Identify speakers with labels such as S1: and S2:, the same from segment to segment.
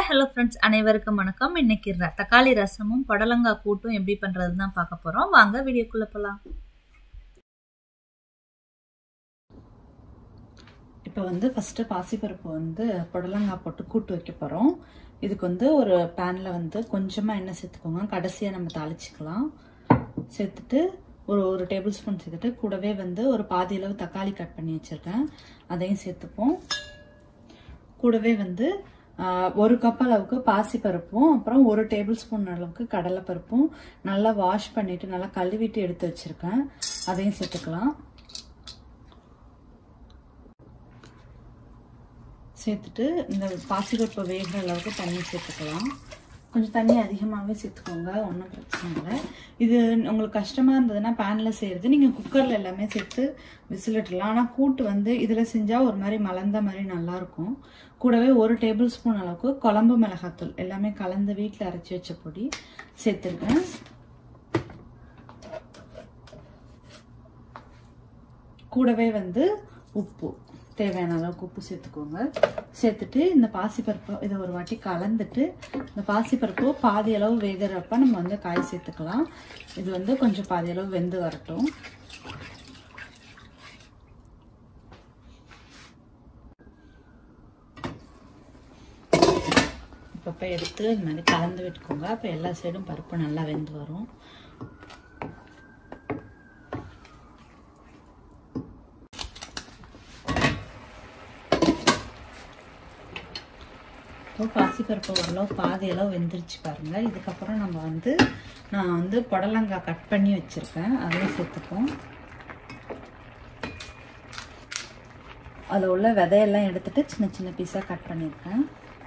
S1: hi hello friends அனைவருக்கும் வணக்கம் இன்னைக்கு ர- தக்காளி ரசமும் புடலங்காய் கூட்டும் எப்படி பண்றது தான் பார்க்க போறோம் வாங்க வீடியோக்குள்ள போலாம்
S2: இப்போ வந்து ஃபஸ்ட்டு பாசிப்பருப்பு வந்து புடலங்காய் போட்டு கூட்டு வைக்க போகிறோம் இதுக்கு வந்து ஒரு பேனில் வந்து கொஞ்சமாக எண்ணெய் சேர்த்துக்கோங்க கடைசியாக நம்ம தாளிச்சுக்கலாம் சேர்த்துட்டு ஒரு ஒரு டேபிள் ஸ்பூன் சேர்த்துட்டு கூடவே வந்து ஒரு பாதி அளவு தக்காளி கட் பண்ணி வச்சுருக்கேன் அதையும் சேர்த்துப்போம் கூடவே வந்து ஆஹ், ஒரு கப் அளவுக்கு பாசிப்பருப்பும் அப்புறம் ஒரு டேபிள் ஸ்பூன் அளவுக்கு கடலைப்பருப்பும் நல்லா வாஷ் பண்ணிட்டு நல்லா கழுவிட்டு எடுத்து வச்சுருக்கேன் அதையும் சேர்த்துக்கலாம் சேர்த்துட்டு இந்த பாசிப்பருப்பு வேகிற அளவுக்கு தண்ணி சேர்த்துக்கலாம் கொஞ்சம் தண்ணி அதிகமாகவே சேர்த்துக்கோங்க ஒன்றும் பிரச்சனை இல்லை இது உங்களுக்கு கஷ்டமாக இருந்ததுன்னா பேனில் செய்கிறது நீங்கள் குக்கரில் எல்லாமே சேர்த்து விசிலிட்டுலாம் ஆனால் கூட்டு வந்து இதில் செஞ்சால் ஒரு மாதிரி மலர்ந்த மாதிரி நல்லாயிருக்கும் கூடவே ஒரு டேபிள் ஸ்பூன் அளவுக்கு குழம்பு மிளகாத்தூள் எல்லாமே கலந்து வீட்டில் அரைச்சி வச்ச பொடி சேர்த்துருக்கேன் கூடவே வந்து உப்பு தேவையான அளவுக்கு உப்பு சேர்த்துக்கோங்க சேர்த்துட்டு இந்த பாசிப்பருப்பு இதை ஒரு வாட்டி கலந்துட்டு இந்த பாசிப்பருப்பு பாதி அளவு வேகிறப்ப நம்ம வந்து காய் சேர்த்துக்கலாம் இது வந்து கொஞ்சம் பாதி அளவு வெந்து வரட்டும் இப்போ எடுத்து இந்த மாதிரி கலந்து விட்டுக்கோங்க அப்போ எல்லா சைடும் பருப்பு நல்லா வெந்து வரும் இப்போ பாசிப்பருப்பு ஓரளவு பாதி அளவு வெந்துருச்சு பாருங்க இதுக்கப்புறம் நம்ம வந்து நான் வந்து புடலங்காய் கட் பண்ணி வச்சுருக்கேன் அதையும் சேர்த்துப்போம் அதில் உள்ள விதையெல்லாம் எடுத்துட்டு சின்ன சின்ன பீஸாக கட் பண்ணியிருக்கேன்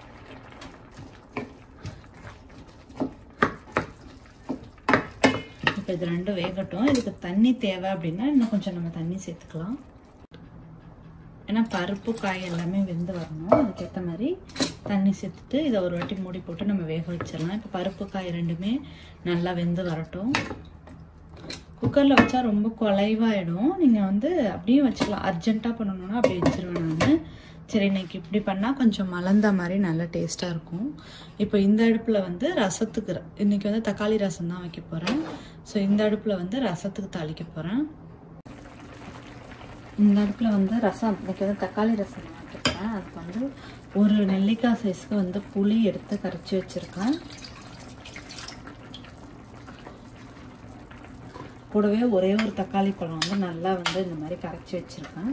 S2: இப்போ இது ரெண்டும் வேகட்டும் இதுக்கு தண்ணி தேவை அப்படின்னா இன்னும் கொஞ்சம் நம்ம தண்ணி சேர்த்துக்கலாம் ஏன்னா பருப்பு காய் எல்லாமே வெந்து வரணும் அதுக்கேற்ற மாதிரி தண்ணி சேர்த்துட்டு இதை ஒரு வாட்டி மூடி போட்டு நம்ம வேக வச்சிடலாம் இப்போ பருப்பு காய் ரெண்டுமே நல்லா வெந்து வரட்டும் குக்கரில் வச்சா ரொம்ப குலைவாயிடும் நீங்கள் வந்து அப்படியே வச்சுக்கலாம் அர்ஜென்ட்டாக பண்ணணும்னா அப்படி வச்சிருவேன் நான் சரி இன்னைக்கு இப்படி பண்ணால் கொஞ்சம் மலர்ந்த மாதிரி நல்ல டேஸ்ட்டாக இருக்கும் இப்போ இந்த அடுப்பில் வந்து ரசத்துக்கு ர- இன்னைக்கு வந்து தக்காளி ரசம் தான் வைக்க போகிறேன் ஸோ இந்த அடுப்பில் வந்து ரசத்துக்கு தாளிக்க போகிறேன் இந்த அடுப்பில் வந்து ரசம் இன்னைக்கு வந்து தக்காளி ரசம் வைக்கிறேன் அதுக்கு வந்து ஒரு நெல்லிக்காய் சைஸ்க்கு வந்து புளி எடுத்து கரைச்சி வச்சுருக்கேன் கூடவே ஒரே ஒரு தக்காளி பழம் வந்து நல்லா வந்து இந்த மாதிரி கரைச்சி வச்சுருக்கேன்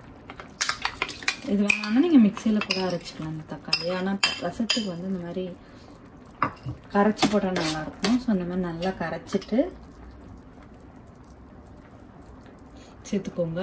S2: இது வேணாலும் நீங்கள் மிக்சியில் கூட அரைச்சிக்கலாம் இந்த தக்காளி ஆனால் ரசத்துக்கு வந்து இந்த மாதிரி கரைச்சி போட்டால் நல்லாயிருக்கும் ஸோ இந்த மாதிரி நல்லா கரைச்சிட்டு சேர்த்துக்கோங்க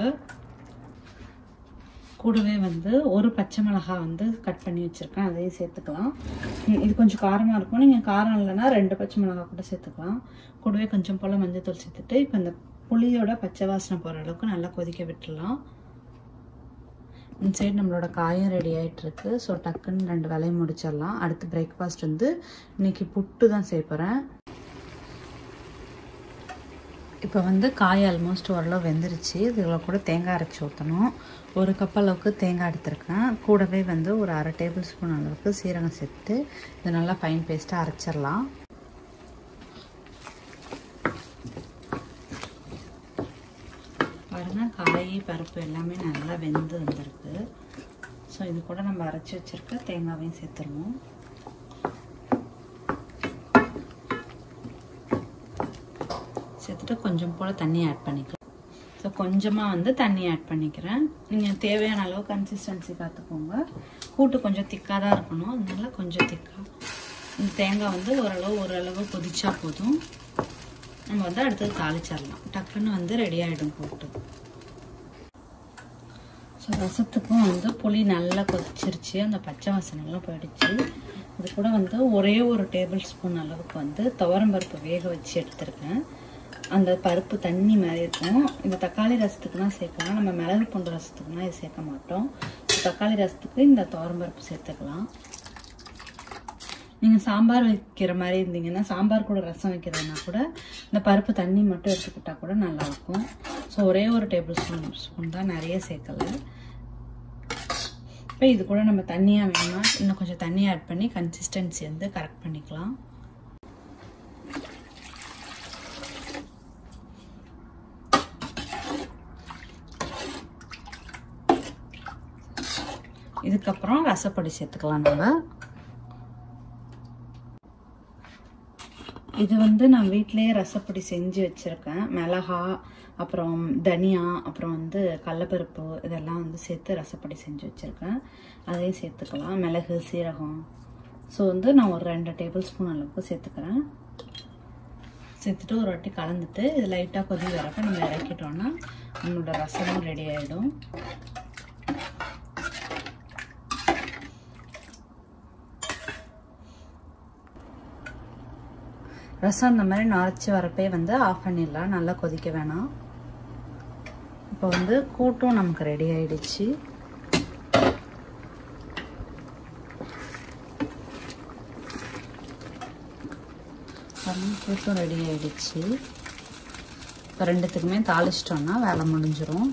S2: கூடவே வந்து ஒரு பச்சை மிளகாய் வந்து கட் பண்ணி வச்சுருக்கேன் அதையும் சேர்த்துக்கலாம் ம், இது கொஞ்சம் காரமாக இருக்கும் நீங்கள் காரம் இல்லைன்னா ரெண்டு பச்சை மிளகாய் கூட சேர்த்துக்கலாம் கூடவே கொஞ்சம் போல் மஞ்சத்தூள் சேர்த்துட்டு இப்போ இந்த புளியோட பச்சை வாசனை போகிற அளவுக்கு நல்லா கொதிக்க விட்டுடலாம் இந்த சைடு நம்மளோட காயும் ரெடி ஆகிட்டுருக்கு ஸோ டக்குன்னு ரெண்டு வேலையும் முடிச்சிடலாம் அடுத்து பிரேக்ஃபாஸ்ட் வந்து இன்னைக்கு புட்டு தான் செய்ய போகிறேன் இப்போ வந்து காய் ஆல்மோஸ்ட் ஓரளவு வெந்துருச்சு இதில் கூட தேங்காய் அரைச்சி ஊற்றணும் ஒரு கப் அளவுக்கு தேங்காய் எடுத்திருக்கேன் கூடவே வந்து ஒரு அரை டேபிள் ஸ்பூன் அளவுக்கு சீரகம் சேர்த்து இது நல்லா ஃபைன் பேஸ்ட்டாக அரைச்சிடலாம் பாருங்கள் காய் பருப்பு எல்லாமே நல்லா வெந்து வந்திருக்கு ஸோ இது கூட நம்ம அரைச்சி வச்சுருக்க தேங்காவையும் சேர்த்துருவோம் சேர்த்துட்டு கொஞ்சம் போல் தண்ணி ஆட் பண்ணிக்கலாம் ஸோ கொஞ்சமாக வந்து தண்ணி ஆட் பண்ணிக்கிறேன் நீங்கள் தேவையான அளவு கன்சிஸ்டன்சி பார்த்துக்கோங்க கூட்டு கொஞ்சம் திக்காக தான் இருக்கணும் அதனால கொஞ்சம் திக்காக இந்த தேங்காய் வந்து ஓரளவு ஓரளவு கொதிச்சா போதும் நம்ம வந்து அடுத்தது தாளிச்சிடலாம் டக்குன்னு வந்து ரெடி ஆகிடும் கூட்டு ஸோ ரசத்துக்கும் வந்து புளி நல்லா கொதிச்சிருச்சு அந்த பச்சை வாசனைலாம் போயிடுச்சு இது கூட வந்து ஒரே ஒரு டேபிள் ஸ்பூன் அளவுக்கு வந்து துவரம் பருப்பு வேக வச்சு எடுத்திருக்கேன் அந்த பருப்பு தண்ணி மாதிரி இருக்கும் இந்த தக்காளி ரசத்துக்கு தான் சேர்க்கலாம் நம்ம மிளகு பூண்டு ரசத்துக்குலாம் இது சேர்க்க மாட்டோம் தக்காளி ரசத்துக்கு இந்த துவரம் பருப்பு சேர்த்துக்கலாம் நீங்கள் சாம்பார் வைக்கிற மாதிரி இருந்தீங்கன்னா சாம்பார் கூட ரசம் வைக்கிறதுனா கூட இந்த பருப்பு தண்ணி மட்டும் எடுத்துக்கிட்டா கூட நல்லாயிருக்கும் ஸோ ஒரே ஒரு டேபிள் ஸ்பூன் ஸ்பூன் தான் நிறைய சேர்க்கலை இப்போ இது கூட நம்ம தண்ணியாக வேணும்னா இன்னும் கொஞ்சம் தண்ணி ஆட் பண்ணி கன்சிஸ்டன்சி வந்து கரெக்ட் பண்ணிக்கலாம் இதுக்கப்புறம் ரசப்பொடி சேர்த்துக்கலாம் நம்ம இது வந்து நான் வீட்டிலேயே ரசப்பொடி செஞ்சு வச்சுருக்கேன் மிளகா அப்புறம் தனியா அப்புறம் வந்து கடலப்பருப்பு இதெல்லாம் வந்து சேர்த்து ரசப்பொடி செஞ்சு வச்சுருக்கேன் அதையும் சேர்த்துக்கலாம் மிளகு சீரகம் ஸோ வந்து நான் ஒரு ரெண்டு டேபிள் ஸ்பூன் அளவுக்கு சேர்த்துக்கிறேன் சேர்த்துட்டு ஒரு வாட்டி கலந்துட்டு இது லைட்டாக கொதி வரப்ப நம்ம இறக்கிட்டோம்னா நம்மளோட ரசமும் ரெடி ஆகிடும் ரசம் இந்த மாதிரி நரைச்சி வரப்பே வந்து ஆஃப் பண்ணிடலாம் நல்லா கொதிக்க வேணாம் இப்போ வந்து கூட்டும் நமக்கு ரெடி ஆயிடுச்சு கூட்டும் ரெடி ஆயிடுச்சு இப்போ ரெண்டுத்துக்குமே தாளிச்சிட்டோம்னா வேலை முடிஞ்சிடும்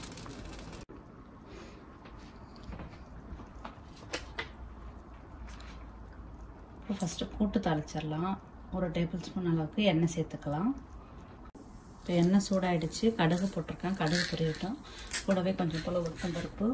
S2: இப்போ ஃபஸ்ட்டு கூட்டு தாளிச்சிடலாம் ஒரு டேபிள் ஸ்பூன் அளவுக்கு எண்ணெய் சேர்த்துக்கலாம் இப்போ எண்ணெய் சூடாயிடுச்சு கடுகு போட்டிருக்கேன் கடுகு பொரியட்டும் கூடவே கொஞ்சம் போல் உளுத்தம் பருப்பு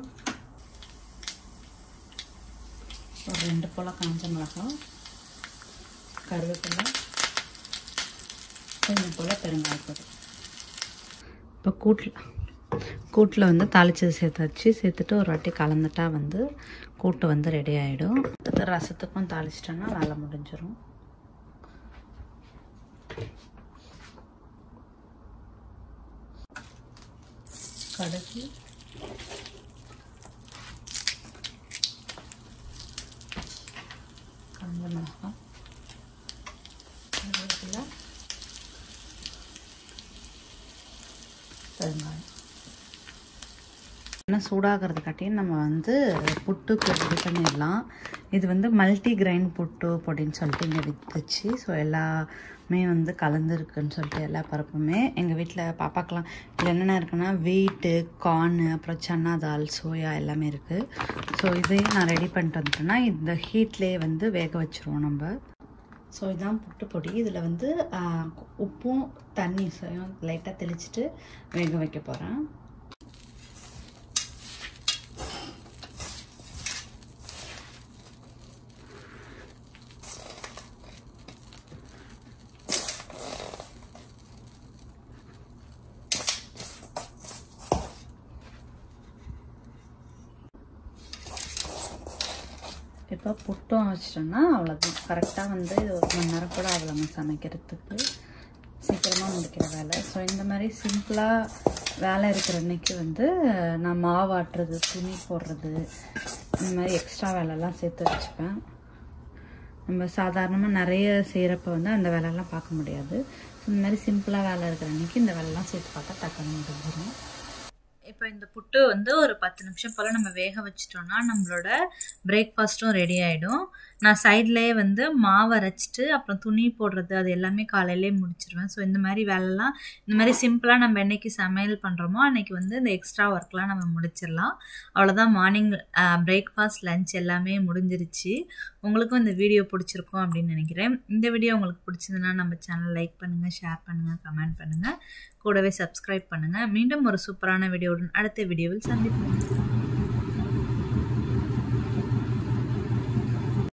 S2: ஒரு ரெண்டு போல் காஞ்ச மிளகாய் கருவேப்பிலை கொஞ்சம் போல் பெருங்காயப்பொடி இப்போ கூட்டில் கூட்டில் வந்து தாளிச்சது சேர்த்தாச்சு சேர்த்துட்டு ஒரு வாட்டி கலந்துட்டா வந்து கூட்டு வந்து ரெடி ஆகிடும் ரசத்துக்கும் தாளிச்சிட்டோன்னா வேலை முடிஞ்சிடும் கடுகு காஞ்ச மிளகாய் கருவேப்பிலை பெருங்காயம் எண்ணெய் சூடாகிறதுக்காட்டியும் நம்ம வந்து புட்டுக்கு ரெடி பண்ணிடலாம் இது வந்து மல்டி கிரைன் புட்டு பொடின்னு சொல்லிட்டு இங்கே வித்துச்சு ஸோ எல்லாமே வந்து கலந்துருக்குன்னு சொல்லிட்டு எல்லா பருப்புமே எங்கள் வீட்டில் பாப்பாக்கெலாம் இதில் என்னென்ன இருக்குன்னா வீட்டு கார்னு அப்புறம் சன்னா தால் சோயா எல்லாமே இருக்குது ஸோ இதையும் நான் ரெடி பண்ணிட்டு வந்துட்டேன்னா இந்த ஹீட்லேயே வந்து வேக வச்சுருவோம் நம்ம ஸோ இதுதான் புட்டு பொடி இதில் வந்து உப்பும் தண்ணி லைட்டாக தெளிச்சிட்டு வேக வைக்க போகிறேன் இப்போ புட்டும் வச்சிட்டோம்னா அவ்வளோதான் கரெக்டாக வந்து இது ஒரு மணி நேரம் கூட அவ்வளோங்க சமைக்கிறதுக்கு சீக்கிரமாக முடிக்கிற வேலை ஸோ இந்த மாதிரி சிம்பிளாக வேலை இருக்கிற அன்னைக்கு வந்து நான் மாவு ஆட்டுறது துணி போடுறது இந்த மாதிரி எக்ஸ்ட்ரா வேலைலாம் சேர்த்து வச்சுப்பேன் நம்ம சாதாரணமாக நிறைய செய்கிறப்ப வந்து அந்த வேலையெல்லாம் பார்க்க முடியாது இந்த மாதிரி சிம்பிளாக வேலை இருக்கிற அன்னைக்கு இந்த வேலைலாம் சேர்த்து பார்த்தா டக்குன்னு முடிஞ்சிடும்
S1: இப்போ இந்த புட்டு வந்து ஒரு பத்து நிமிஷம் போல் நம்ம வேக வச்சிட்டோம்னா நம்மளோட பிரேக்ஃபாஸ்ட்டும் ரெடி ஆகிடும் நான் சைட்லேயே வந்து மாவு அரைச்சிட்டு அப்புறம் துணி போடுறது அது எல்லாமே காலையிலே முடிச்சிருவேன் ஸோ இந்த மாதிரி வேலைலாம் இந்த மாதிரி சிம்பிளாக நம்ம என்னைக்கு சமையல் பண்ணுறோமோ அன்னைக்கு வந்து இந்த எக்ஸ்ட்ரா ஒர்க்லாம் நம்ம முடிச்சிடலாம் அவ்வளோதான் மார்னிங் பிரேக்ஃபாஸ்ட் லஞ்ச் எல்லாமே முடிஞ்சிருச்சு உங்களுக்கும் இந்த வீடியோ பிடிச்சிருக்கும் அப்படின்னு நினைக்கிறேன் இந்த வீடியோ உங்களுக்கு பிடிச்சதுன்னா நம்ம சேனல் லைக் பண்ணுங்கள் ஷேர் பண்ணுங்கள் கமெண்ட் பண்ணுங்கள் கூடவே சப்ஸ்கிரைப் பண்ணுங்கள் மீண்டும் ஒரு சூப்பரான வீடியோவுடன் அடுத்த வீடியோவில் சந்திப்போம்